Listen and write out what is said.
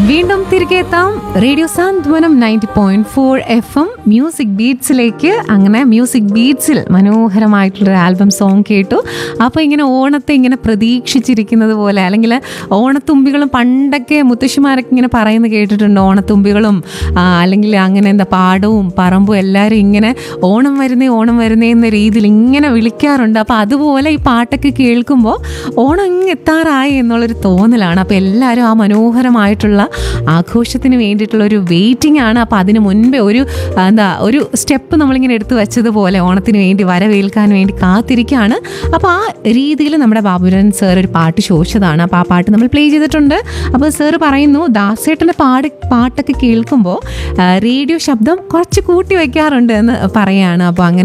വീണ്ടും തിരികെ എത്താം radio Santhwanam ninety point four F M music ബീറ്റ്സിലേക്ക് അങ്ങനെ മ്യൂസിക് ബീറ്റ്സിൽ മനോഹരമായിട്ടുള്ളൊരു ആൽബം സോങ് കേട്ടു അപ്പോൾ ഇങ്ങനെ ഓണത്തെ ഇങ്ങനെ പ്രതീക്ഷിച്ചിരിക്കുന്നത് പോലെ അല്ലെങ്കിൽ ഓണത്തുമ്പികളും പണ്ടൊക്കെ മുത്തശ്ശിമാരൊക്കെ ഇങ്ങനെ പറയുന്നത് കേട്ടിട്ടുണ്ട് ഓണത്തുമ്പികളും ആ, അല്ലെങ്കിൽ അങ്ങനെ എന്താ പാടവും പറമ്പും എല്ലാവരും ഇങ്ങനെ ഓണം വരുന്നേ ഓണം വരുന്നേ എന്ന രീതിയിൽ ഇങ്ങനെ വിളിക്കാറുണ്ട് അപ്പോൾ അതുപോലെ ഈ പാട്ടൊക്കെ കേൾക്കുമ്പോൾ ഓണം ഇങ്ങ് എത്താറായി എന്നുള്ളൊരു തോന്നലാണ് അപ്പോൾ എല്ലാവരും ആ മനോഹരമായിട്ടുള്ള ആഘോഷത്തിന് വേണ്ടിയിട്ടുള്ള ഒരു വെയിറ്റിംഗ് ആണ് അപ്പോൾ അതിന് മുൻപേ ഒരു ആ, എന്താ ഒരു സ്റ്റെപ്പ് നമ്മളിങ്ങനെ എടുത്തു വെച്ചതുപോലെ ഓണത്തിന് വേണ്ടി വരവേൽക്കാൻ വേണ്ടി കാത്തിരിക്കുകയാണ് അപ്പോൾ ആ രീതിയിൽ നമ്മുടെ ബാബുരൻ സാർ ഒരു പാട്ട് ചോദിച്ചതാണ് അപ്പോൾ ആ പാട്ട് നമ്മൾ പ്ലേ ചെയ്തിട്ടുണ്ട് അപ്പോൾ സാർ പറയുന്നു ദാസേട്ടൻ്റെ പാട് പാട്ടൊക്കെ കേൾക്കുമ്പോൾ റേഡിയോ ശബ്ദം കുറച്ച് കൂട്ടി വയ്ക്കാറുണ്ട് എന്ന് പറയാണ് അപ്പോൾ അങ്ങനെ